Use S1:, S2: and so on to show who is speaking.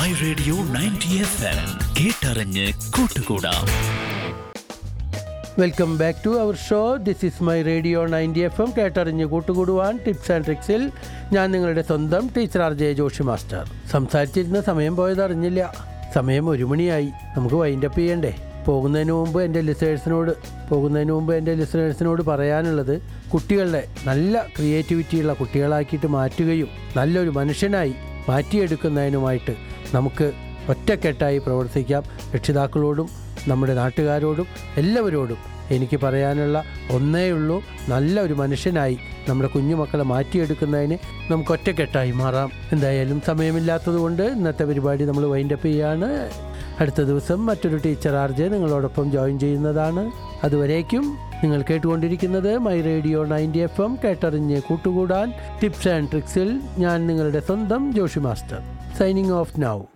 S1: my radio ninety FM എം കേട്ടറിഞ്ഞ് കൂട്ടുകൂടാം
S2: welcome back to our show this is my radio ninety FM എം കേട്ടറിഞ്ഞ് കൂട്ടുകൂടുവാൻ ടിപ്സ് ആൻഡ് ട്രിക്സിൽ ഞാൻ നിങ്ങളുടെ സ്വന്തം ടീച്ചർ ആർ ജെ ജോഷി മാസ്റ്റർ സംസാരിച്ചിരുന്ന സമയം പോയത് അറിഞ്ഞില്ല സമയം ഒരു മണിയായി നമുക്ക് വൈൻഡപ്പ് ചെയ്യണ്ടേ പോകുന്നതിന് മുമ്പ് എൻ്റെ ലിസേഴ്സിനോട് പോകുന്നതിന് മുമ്പ് എൻ്റെ ലിസണേഴ്സിനോട് പറയാനുള്ളത് കുട്ടികളുടെ നല്ല ക്രിയേറ്റിവിറ്റിയുള്ള കുട്ടികളാക്കിയിട്ട് മാറ്റുകയും നല്ലൊരു മനുഷ്യനായി മാറ്റിയെടുക്കുന്നതിനുമായിട്ട് നമുക്ക് ഒറ്റക്കെട്ടായി പ്രവർത്തിക്കാം രക്ഷിതാക്കളോടും നമ്മുടെ നാട്ടുകാരോടും എല്ലാവരോടും എനിക്ക് പറയാനുള്ള ഒന്നേ ഉള്ളൂ നല്ല ഒരു മനുഷ്യനായി നമ്മുടെ കുഞ്ഞുമക്കളെ മാറ്റിയെടുക്കുന്നതിന് നമുക്ക് ഒറ്റക്കെട്ടായി മാറാം എന്തായാലും സമയമില്ലാത്തത് കൊണ്ട് ഇന്നത്തെ പരിപാടി നമ്മൾ വൈൻഡപ്പ് ചെയ്യാണ് അടുത്ത ദിവസം മറ്റൊരു ടീച്ചർ ആർ ജെ നിങ്ങളോടൊപ്പം ജോയിൻ ചെയ്യുന്നതാണ് അതുവരേക്കും നിങ്ങൾ കേട്ടുകൊണ്ടിരിക്കുന്നത് മൈ റേഡിയോ നയൻറ്റി എഫ് എം കേട്ടറിഞ്ഞ് കൂട്ടുകൂടാൻ ടിപ്സ് ആൻഡ് ട്രിക്സിൽ ഞാൻ നിങ്ങളുടെ സ്വന്തം Joshi master signing off now